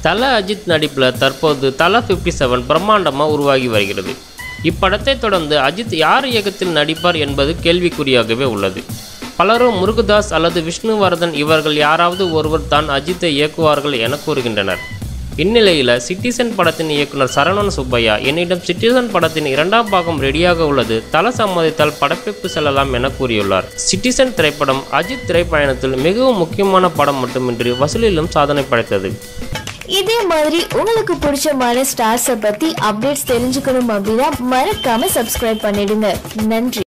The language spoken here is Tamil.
தல அஜித் நடிப்பில் தற்போது தல ஃபிஃப்டி செவன் பிரம்மாண்டமாக உருவாகி வருகிறது இப்படத்தை தொடர்ந்து அஜித் யார் இயக்கத்தில் நடிப்பார் என்பது கேள்விக்குறியாகவே உள்ளது பலரும் முருகதாஸ் அல்லது விஷ்ணுவர்தன் இவர்கள் யாராவது ஒருவர் தான் அஜித்தை இயக்குவார்கள் என கூறுகின்றனர் இந்நிலையில் சிட்டிசன் படத்தின் இயக்குனர் சரவணன் சுப்பையா என்னிடம் சிட்டிசன் படத்தின் இரண்டாம் பாகம் ரெடியாக உள்ளது தல சம்மதித்தால் படப்பிடிப்பு செல்லலாம் என கூறியுள்ளார் சிட்டிசன் திரைப்படம் அஜித் திரைப்பயணத்தில் மிகவும் முக்கியமான படம் மட்டுமின்றி வசூலிலும் சாதனை படைத்தது இதே மாதிரி உங்களுக்கு பிடிச்சமான ஸ்டார்ஸை பத்தி அப்டேட்ஸ் தெரிஞ்சுக்கணும் அப்படின்னா மறக்காம சப்ஸ்கிரைப் பண்ணிடுங்க நன்றி